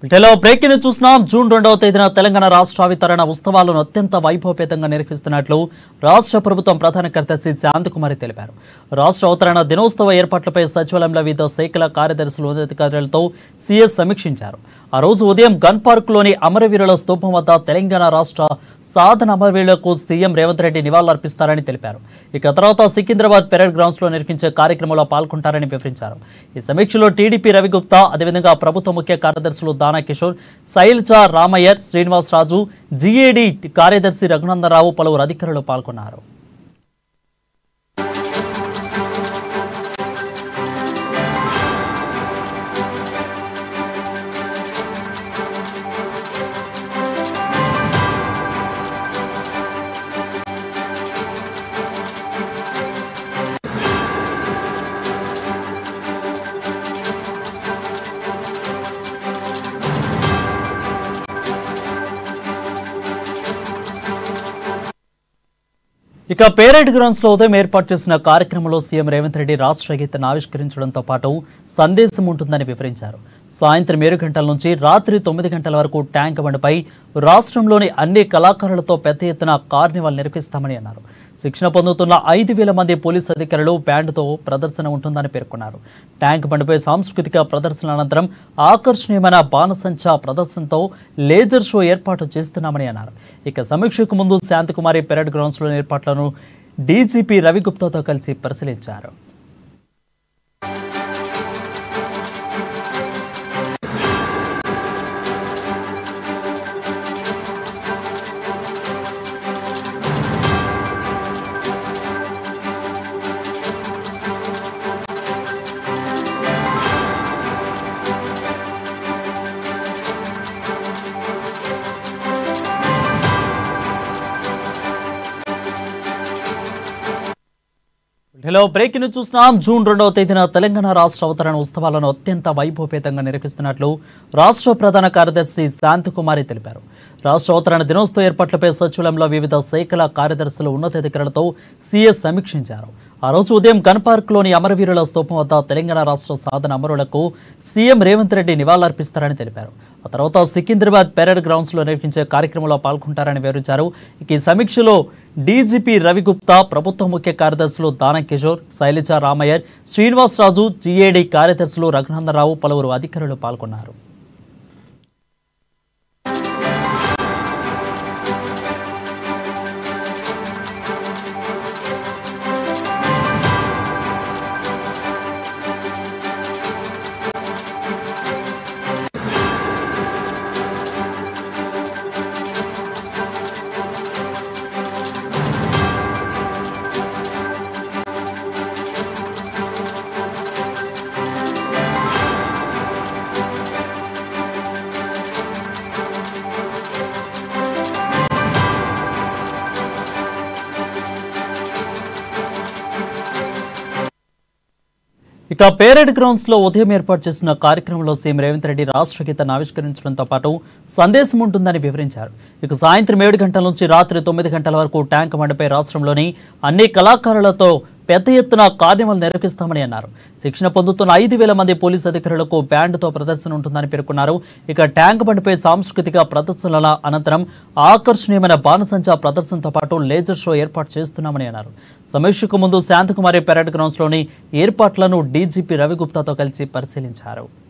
ఇటలో breaking news చూస్తున్నాం June రెండవ తేదీన తెలంగాణ రాష్ట్ర వితరణ ఉత్సవాలను అత్యంత వైభవపేతంగా నిర్వహిస్తున్నట్లు రాష్ట్ర ప్రభుత్వం ప్రధాన కార్యదర్శి శాంతకుమారి తెలిపారు రాష్ట్ర అవతరణ దినోత్సవ ఏర్పాట్లపై సచివాలయంలో వివిధ శాఖల కార్యదర్శులు ఉన్నతాధికారులతో సీఎస్ సమీక్షించారు ఆ రోజు ఉదయం గన్ పార్కులోని అమరవీరుల స్తూపం వద్ద తెలంగాణ రాష్ట్ర సాధన అమరవీరులకు సీఎం రేవంత్ రెడ్డి నివాళులర్పిస్తారని తెలిపారు ఇక తర్వాత సికింద్రాబాద్ పెరేడ్ గ్రౌండ్స్ లో నిర్వహించే కార్యక్రమంలో పాల్గొంటారని వివరించారు ఈ సమీక్షలో టీడీపీ రవిగుప్తా అదేవిధంగా ప్రభుత్వ ముఖ్య కార్యదర్శులు దానా కిషోర్ శైలజ రామయ్యర్ శ్రీనివాస్ రాజు జీఏడీ కార్యదర్శి రఘునందరావు పలువురు అధికారులు పాల్గొన్నారు ఇక పేరెడ్ గ్రౌండ్స్ లో ఉదయం ఏర్పాటు చేసిన కార్యక్రమంలో సీఎం రేవంత్ రెడ్డి రాష్ట్ర గీతను ఆవిష్కరించడంతో పాటు సందేశం ఉంటుందని వివరించారు సాయంత్రం ఏడు గంటల నుంచి రాత్రి తొమ్మిది గంటల వరకు ట్యాంక్ బండ్పై రాష్ట్రంలోని అన్ని కళాకారులతో పెద్ద ఎత్తున కార్నివాల్ నిర్వహిస్తామని అన్నారు శిక్షణ పొందుతున్న ఐదు వేల మంది పోలీసు అధికారులు బ్యాండ్తో ప్రదర్శన ఉంటుందని పేర్కొన్నారు ట్యాంక్ బండ్పై సాంస్కృతిక ప్రదర్శన అనంతరం ఆకర్షణీయమైన బాణసంచా ప్రదర్శనతో లేజర్ షో ఏర్పాటు చేస్తున్నామని అన్నారు ఇక సమీక్షకు ముందు శాంతకుమారి పెరేడ్ గ్రౌండ్స్లో ఏర్పాట్లను డీజీపీ రవిగుప్తాతో కలిసి పరిశీలించారు హలో బ్రేక్ ను చూస్తున్నాం జూన్ రెండవ తేదీన తెలంగాణ రాష్ట్ర అవతరణ ఉత్సవాలను అత్యంత వైభవపేతంగా నిర్వహిస్తున్నట్లు రాష్ట్ర ప్రధాన కార్యదర్శి శాంతకుమారి తెలిపారు రాష్ట్ర అవతరణ దినోత్సవ ఏర్పాట్లపై సచివాలయంలో వివిధ శాఖల కార్యదర్శులు ఉన్నతాధికారులతో సీఎస్ సమీక్షించారు ఆ రోజు ఉదయం గన్ పార్క్లోని అమరవీరుల స్తూపం వద్ద తెలంగాణ రాష్ట్ర సాధన అమరులకు సీఎం రేవంత్ రెడ్డి నివాళులర్పిస్తారని తెలిపారు ఆ తర్వాత సికింద్రాబాద్ పెరేడ్ గ్రౌండ్స్ లో నిర్వహించే కార్యక్రమంలో పాల్గొంటారని వివరించారు ఇక ఈ సమీక్షలో డీజీపీ రవిగుప్తా ప్రభుత్వ ముఖ్య కార్యదర్శులు దానం కిషోర్ శైలజ రామయ్యర్ శ్రీనివాస్ రాజు జీఏడీ కార్యదర్శులు రఘునందరావు పలువురు అధికారులు పాల్గొన్నారు ఇక పేరెడ్ గ్రౌండ్స్ లో ఉదయం ఏర్పాటు చేసిన కార్యక్రమంలో సీఎం రేవంత్ రెడ్డి రాష్ట్ర గీతాన్ని ఆవిష్కరించడంతో పాటు సందేశం ఉంటుందని వివరించారు ఇక సాయంత్రం ఏడు గంటల నుంచి రాత్రి తొమ్మిది గంటల వరకు ట్యాంక్ మండపై రాష్ట్రంలోని అన్ని కళాకారులతో పెద్ద ఎత్తున కార్యక్రమాలు నిర్వహిస్తామని అన్నారు శిక్షణ పొందుతున్న ఐదు వేల మంది పోలీసు అధికారులకు బ్యాండ్తో ప్రదర్శన ఉంటుందని పేర్కొన్నారు ఇక ట్యాంక్ బండ్పై సాంస్కృతిక ప్రదర్శనల అనంతరం ఆకర్షణీయమైన బాణసంచా ప్రదర్శనతో పాటు లేజర్ షో ఏర్పాటు చేస్తున్నామని అన్నారు సమీక్షకు ముందు శాంతకుమారి పెరేడ్ గ్రౌండ్స్లోని ఏర్పాట్లను డీజీపీ రవిగుప్తాతో కలిసి పరిశీలించారు